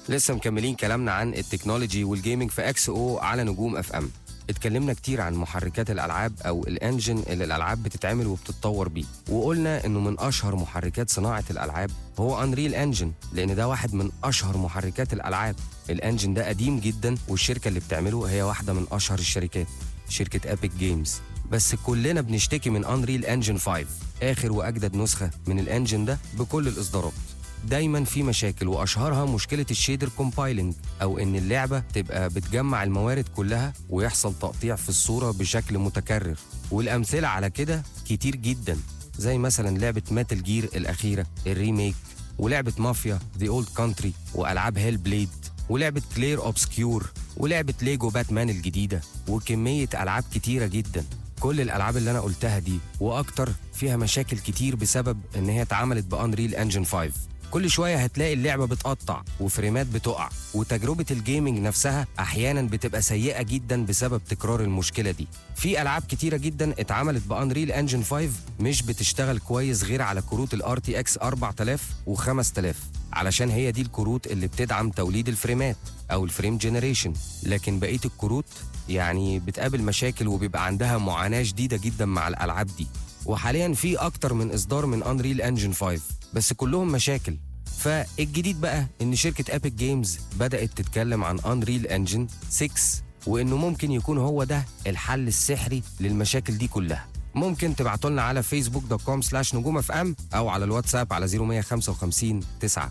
لسه مكملين كلامنا عن التكنولوجي والجيمنج في اكس او على نجوم اف ام اتكلمنا كتير عن محركات الالعاب او الانجن اللي الالعاب بتتعمل وبتتطور بيه وقلنا انه من اشهر محركات صناعه الالعاب هو انريل انجن لان ده واحد من اشهر محركات الالعاب الانجن ده قديم جدا والشركه اللي بتعمله هي واحده من اشهر الشركات شركه ابيك جيمز بس كلنا بنشتكي من انريل انجن 5 اخر واجدد نسخه من الانجن ده بكل الاصدارات دايما في مشاكل واشهرها مشكله الشيدر كومبايلنج او ان اللعبه تبقى بتجمع الموارد كلها ويحصل تقطيع في الصوره بشكل متكرر والامثله على كده كتير جدا زي مثلا لعبه ماتل جير الاخيره الريميك ولعبه مافيا ذا اولد كانتري والعاب هيل بليد ولعبه كلير اوبسكيور ولعبه ليجو باتمان الجديده وكميه العاب كتيره جدا كل الالعاب اللي انا قلتها دي واكتر فيها مشاكل كتير بسبب ان هي اتعملت بانريل انجن 5 كل شويه هتلاقي اللعبه بتقطع وفريمات بتقع وتجربه الجيمنج نفسها احيانا بتبقى سيئه جدا بسبب تكرار المشكله دي في العاب كتيره جدا اتعملت بانريل انجن 5 مش بتشتغل كويس غير على كروت الار تي اكس 4000 و5000 علشان هي دي الكروت اللي بتدعم توليد الفريمات او الفريم جنريشن لكن بقيه الكروت يعني بتقابل مشاكل وبيبقى عندها معاناه شديده جدا مع الالعاب دي وحاليا في اكتر من اصدار من انريل انجن 5 بس كلهم مشاكل فالجديد بقى ان شركه ابيك جيمز بدات تتكلم عن انريل انجن 6 وانه ممكن يكون هو ده الحل السحري للمشاكل دي كلها ممكن تبعتوا لنا على فيسبوك دوت كوم سلاش نجوم اف ام او على الواتساب على 0155 9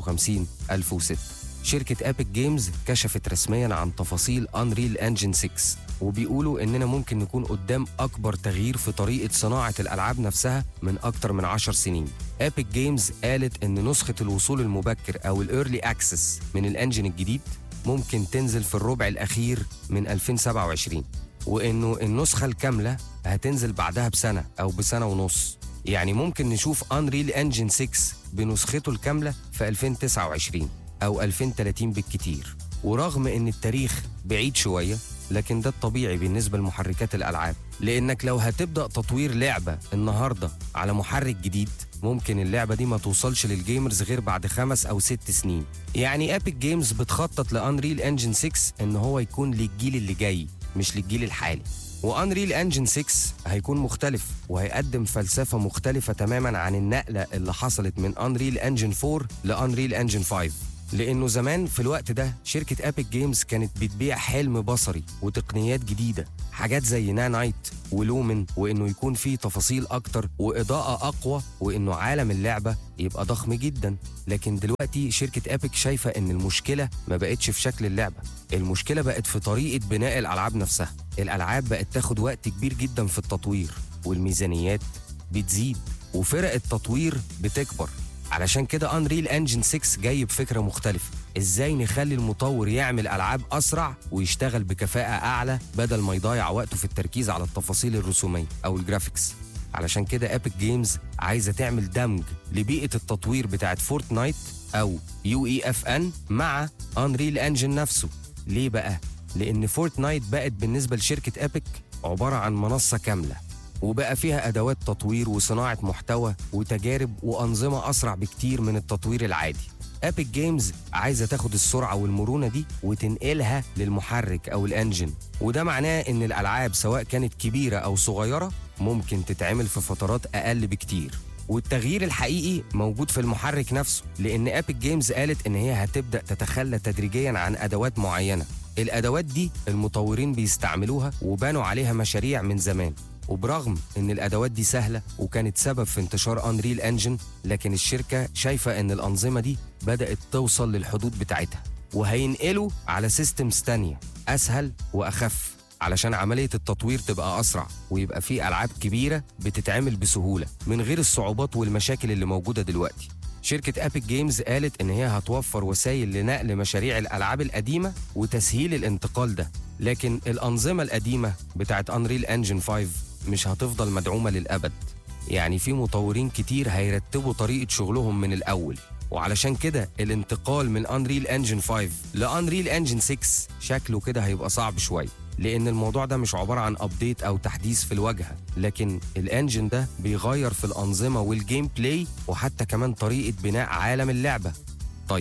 55 1006 شركة ابيك جيمز كشفت رسميا عن تفاصيل انريل انجن 6 وبيقولوا اننا ممكن نكون قدام اكبر تغيير في طريقة صناعة الالعاب نفسها من اكتر من 10 سنين ابيك جيمز قالت ان نسخة الوصول المبكر او الايرلي اكسس من الانجن الجديد ممكن تنزل في الربع الاخير من 2027 وانه النسخة الكاملة هتنزل بعدها بسنة او بسنة ونص يعني ممكن نشوف انريل انجن 6 بنسخته الكاملة في 2029 أو 2030 بالكتير ورغم إن التاريخ بعيد شوية لكن ده الطبيعي بالنسبة لمحركات الألعاب لأنك لو هتبدأ تطوير لعبة النهاردة على محرك جديد ممكن اللعبة دي ما توصلش للجيمرز غير بعد خمس أو ست سنين يعني أبيك جيمز بتخطط لأنريل انجن 6 إن هو يكون للجيل اللي جاي مش للجيل الحالي وانريل انجن 6 هيكون مختلف وهيقدم فلسفه مختلفه تماما عن النقله اللي حصلت من انريل انجن 4 لانريل انجن 5 لانه زمان في الوقت ده شركه ابيك جيمز كانت بتبيع حلم بصري وتقنيات جديده حاجات زي نانايت ولومن وانه يكون فيه تفاصيل اكتر واضاءه اقوى وانه عالم اللعبه يبقى ضخم جدا لكن دلوقتي شركه ابيك شايفه ان المشكله ما بقتش في شكل اللعبه المشكله بقت في طريقه بناء الالعاب نفسها الالعاب بقت تاخد وقت كبير جدا في التطوير والميزانيات بتزيد وفرق التطوير بتكبر علشان كده انريل انجن 6 جاي بفكره مختلفه ازاي نخلي المطور يعمل العاب اسرع ويشتغل بكفاءه اعلى بدل ما يضيع وقته في التركيز على التفاصيل الرسوميه او الجرافيكس علشان كده ابيك جيمز عايزه تعمل دمج لبيئه التطوير بتاعت فورتنايت او يو اي اف ان مع انريل انجن نفسه ليه بقى لان فورتنايت بقت بالنسبه لشركه ابيك عباره عن منصه كامله وبقى فيها ادوات تطوير وصناعه محتوى وتجارب وانظمه اسرع بكتير من التطوير العادي ابيك جيمز عايزه تاخد السرعه والمرونه دي وتنقلها للمحرك او الانجن وده معناه ان الالعاب سواء كانت كبيره او صغيره ممكن تتعمل في فترات اقل بكتير والتغيير الحقيقي موجود في المحرك نفسه لان ابيك جيمز قالت ان هي هتبدا تتخلى تدريجيا عن ادوات معينه الادوات دي المطورين بيستعملوها وبنوا عليها مشاريع من زمان وبرغم ان الادوات دي سهله وكانت سبب في انتشار انريل انجن لكن الشركه شايفه ان الانظمه دي بدات توصل للحدود بتاعتها وهينقلوا على سيستمز تانية اسهل واخف علشان عملية التطوير تبقى أسرع ويبقى في ألعاب كبيرة بتتعمل بسهولة من غير الصعوبات والمشاكل اللي موجودة دلوقتي شركة أبيك جيمز قالت إن هي هتوفر وسائل لنقل مشاريع الألعاب القديمة وتسهيل الانتقال ده لكن الأنظمة القديمة بتاعت أنريل أنجن 5 مش هتفضل مدعومة للأبد يعني في مطورين كتير هيرتبوا طريقة شغلهم من الأول وعلشان كده الانتقال من انريل انجن 5 لانريل انجن 6 شكله كده هيبقى صعب شويه لان الموضوع ده مش عباره عن ابديت او تحديث في الواجهه لكن الانجن ده بيغير في الانظمه والجيم بلاي وحتى كمان طريقه بناء عالم اللعبه طيب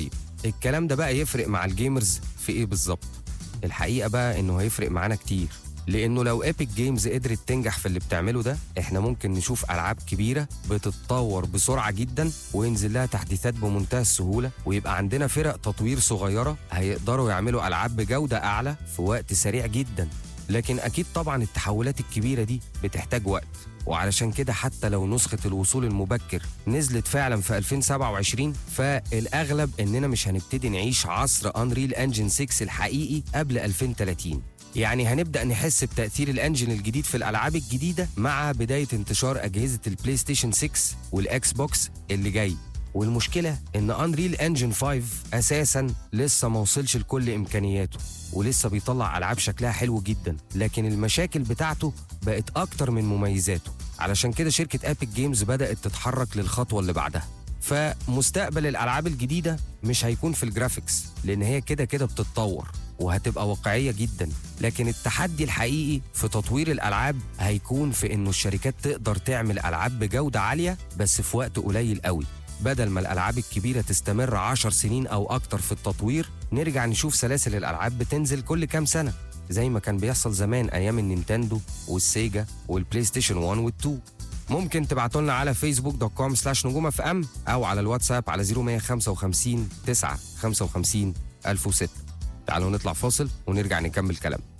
الكلام ده بقى يفرق مع الجيمرز في ايه بالظبط الحقيقه بقى انه هيفرق معانا كتير لانه لو ايبك جيمز قدرت تنجح في اللي بتعمله ده احنا ممكن نشوف العاب كبيره بتتطور بسرعه جدا وينزل لها تحديثات بمنتهى السهوله ويبقى عندنا فرق تطوير صغيره هيقدروا يعملوا العاب بجوده اعلى في وقت سريع جدا لكن اكيد طبعا التحولات الكبيره دي بتحتاج وقت وعلشان كده حتى لو نسخة الوصول المبكر نزلت فعلا في 2027 فالأغلب إننا مش هنبتدي نعيش عصر أنريل أنجن 6 الحقيقي قبل 2030 يعني هنبدأ نحس بتأثير الأنجن الجديد في الألعاب الجديدة مع بداية انتشار أجهزة البلاي ستيشن 6 والإكس بوكس اللي جاي والمشكلة إن أنريل انجن 5 أساسا لسه ما وصلش لكل إمكانياته ولسه بيطلع ألعاب شكلها حلو جدا لكن المشاكل بتاعته بقت أكتر من مميزاته علشان كده شركة أبيك جيمز بدأت تتحرك للخطوة اللي بعدها فمستقبل الألعاب الجديدة مش هيكون في الجرافيكس لأن هي كده كده بتتطور وهتبقى واقعية جدا لكن التحدي الحقيقي في تطوير الألعاب هيكون في إنه الشركات تقدر تعمل ألعاب بجودة عالية بس في وقت قليل قوي بدل ما الألعاب الكبيرة تستمر عشر سنين أو أكتر في التطوير نرجع نشوف سلاسل الألعاب بتنزل كل كام سنة زي ما كان بيحصل زمان أيام النينتندو والسيجا والبلاي ستيشن 1 وال2 ممكن تبعتوا لنا على فيسبوك دوت كوم سلاش نجوم اف ام او على الواتساب على 0155 9 55 1006 تعالوا نطلع فاصل ونرجع نكمل كلام